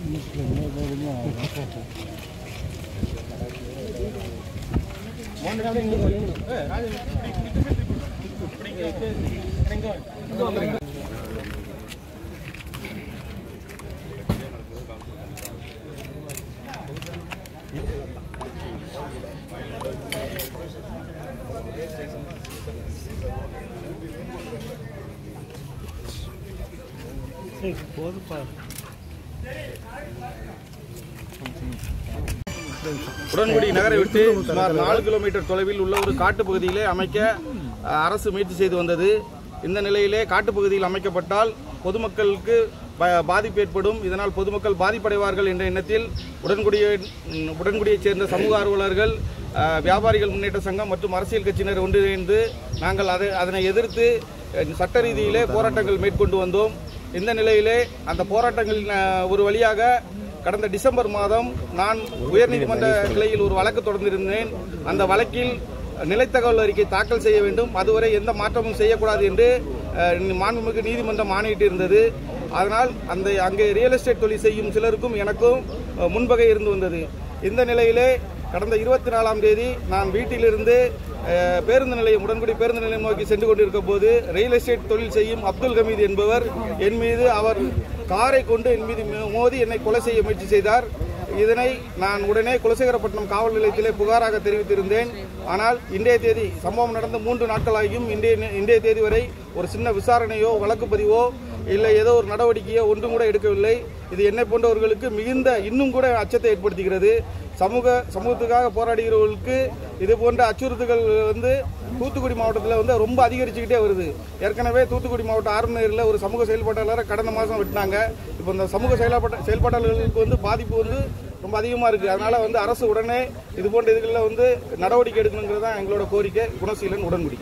உடன்குடி நகரை விட்டு சுமார் நாலு கிலோமீட்டர் தொலைவில் உள்ள ஒரு காட்டுப் பகுதியிலே அமைக்க அஹ், அரசு முயற்சி செய்து வந்தது இந்த நிலையிலே காட்டுப் பகுதியில் அமைக்கப்பட்டால் பொதுமக்களுக்கு ப- பாதிப்பு ஏற்படும் இதனால் பொதுமக்கள் பாதிப்படைவார்கள் என்ற எண்ணத்தில் உடன்குடியை ம், உடன்குடியைச் சேர்ந்த சமூக ஆர்வலர்கள் அஹ், வியாபாரிகள் முன்னேற்ற சங்கம் மற்றும் அரசியல் கட்சியினர் ஒன்றிணைந்து நாங்கள் அதை அதனை எதிர்த்து அஹ், சட்ட ரீதியிலே போராட்டங்கள் மேற்கொண்டு வந்தோம் இந்த நிலையிலே அந்த போராட்டங்களின் அஹ், ஒரு வழியாக கடந்த டிசம்பர் மாதம் நான் உயர்நீதிமன்ற கிளையில் ஒரு வழக்கு தொடர்ந்திருந்தேன் அந்த வழக்கில் நிலைத்தகவல் அறிக்கை தாக்கல் செய்ய வேண்டும் அதுவரை எந்த மாற்றமும் செய்யக்கூடாது என்று அஹ், மாண்புமிகு நீதிமன்றம் ஆணையிட்டு இருந்தது அதனால் அந்த அங்கே ரியல் எஸ்டேட் தொழில் செய்யும் சிலருக்கும் எனக்கும் அஹ், முன்பகை இருந்து வந்தது இந்த நிலையிலே கடந்த இருபத்தி நாலாம் தேதி நான் வீட்டிலிருந்து அஹ், பேருந்து நிலையம் உடன்குடி பேருந்து நிலையம் நோக்கி சென்று கொண்டிருக்கும் போது ரியல் எஸ்டேட் தொழில் செய்யும் அப்துல் ஹமீது என்பவர் என் மீது அவர் காரை கொண்டு என் மீது மோதி என்னை கொலை செய்ய முயற்சி செய்தார் இதனை நான் உடனே குலசேகரப்பட்டினம் காவல் நிலையத்திலே புகாராக தெரிவித்திருந்தேன் ஆனால் இன்றைய தேதி சம்பவம் நடந்த மூன்று நாட்களாகியும் இன்றைய இன்றைய தேதி வரை ஒரு சின்ன விசாரணையோ வழக்கு பதிவோ இல்லை ஏதோ ஒரு நடவடிக்கையோ ஒன்றும் கூட எடுக்கவில்லை இது என்னை போன்றவர்களுக்கு மிகுந்த இன்னும் கூட அச்சத்தை ஏற்படுத்துகிறது சமூக சமூகத்துக்காக போராடுகிறவர்களுக்கு இது போன்ற அச்சுறுத்தல்கள் வந்து தூத்துக்குடி மாவட்டத்தில் வந்து ரொம்ப அதிகரிச்சுக்கிட்டே வருது ஏற்கனவே தூத்துக்குடி மாவட்ட ஆர்மநகரில் ஒரு சமூக செயல்பாட்டாளரை கடந்த மாதம் விட்டாங்க இப்போ இந்த சமூக செயல்பாட்ட செயல்பாட்டாளர்களுக்கு வந்து பாதிப்பு வந்து ரொம்ப அதிகமாக இருக்குது அதனால் வந்து அரசு உடனே இது போன்ற இதுகளில் வந்து நடவடிக்கை எடுக்கணுங்கிறது தான் எங்களோட கோரிக்கை குணசீலன் உடன்குடி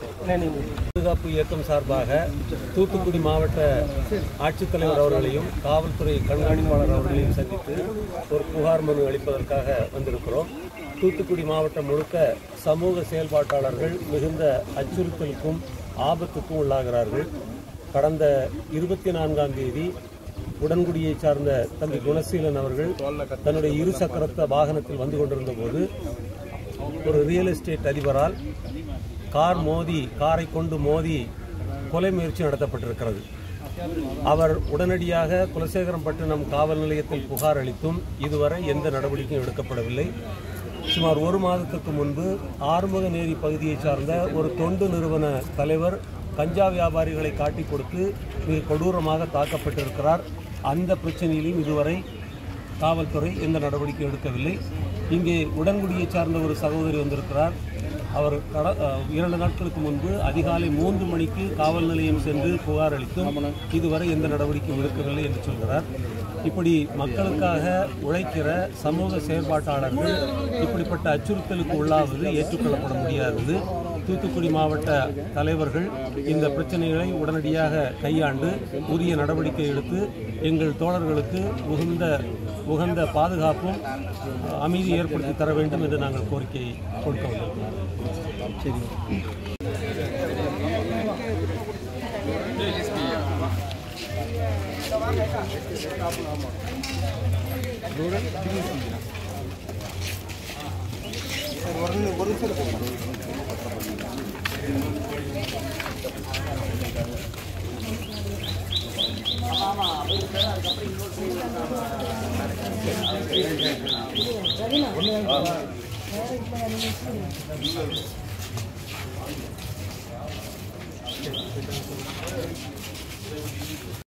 பாதுகாப்பு இயக்கம் சார்பாக தூத்துக்குடி மாவட்ட ஆட்சித்தலைவர் அவர்களையும் காவல்துறை கண்காணிப்பாளர் அவர்களையும் சந்தித்து ஒரு புகார் மனு அளிப்பதற்காக வந்திருக்கிறோம் தூத்துக்குடி மாவட்டம் முழுக்க சமூக செயல்பாட்டாளர்கள் மிகுந்த அச்சுறுத்தலுக்கும் ஆபத்துக்கும் உள்ளாகிறார்கள் கடந்த இருபத்தி நான்காம் தேதி உடன்குடியை சார்ந்த தம்பி குணசீலன் அவர்கள் தன்னுடைய இரு சக்கரத்த வாகனத்தில் வந்து கொண்டிருந்த போது ஒரு ரியல் எஸ்டேட் அதிபரால் கார் மோதி காரை கொண்டு மோதி கொலை முயற்சி நடத்தப்பட்டிருக்கிறது அவர் உடனடியாக குலசேகரம்பட்டினம் காவல் நிலையத்தில் புகார் அளித்தும் இதுவரை எந்த நடவடிக்கையும் எடுக்கப்படவில்லை சுமார் ஒரு மாதத்துக்கு முன்பு ஆறுமுகநேரி பகுதியைச் சார்ந்த ஒரு தொண்டு நிறுவன தலைவர் கஞ்சா வியாபாரிகளை காட்டி கொடுத்து மிக கொடூரமாக தாக்கப்பட்டிருக்கிறார் அந்த பிரச்சனையிலும் இதுவரை காவல்துறை எந்த நடவடிக்கையும் எடுக்கவில்லை இங்கே உடன்குடியை சார்ந்த ஒரு சகோதரி வந்திருக்கிறார் அவர் கட அஹ், இரண்டு நாட்களுக்கு முன்பு அதிகாலை மூன்று மணிக்கு காவல் நிலையம் சென்று புகார் அளித்தும் இதுவரை எந்த நடவடிக்கையும் எடுக்கவில்லை என்று சொல்கிறார் இப்படி மக்களுக்காக உழைக்கிற சமூக செயற்பாட்டாளர்கள் இப்படிப்பட்ட அச்சுறுத்தலுக்கு உள்ளாவது ஏற்றுக்கொள்ளப்பட முடியாதது தூத்துக்குடி மாவட்ட தலைவர்கள் இந்த பிரச்சனைகளை உடனடியாக கையாண்டு உரிய நடவடிக்கை எடுத்து எங்கள் தோழர்களுக்கு உகந்த உகந்த பாதுகாப்பும் அஹ், அமைதி ஏற்படுத்தி தர வேண்டும் என்று நாங்கள் கோரிக்கை கொடுக்க வந்திருக்கிறோம்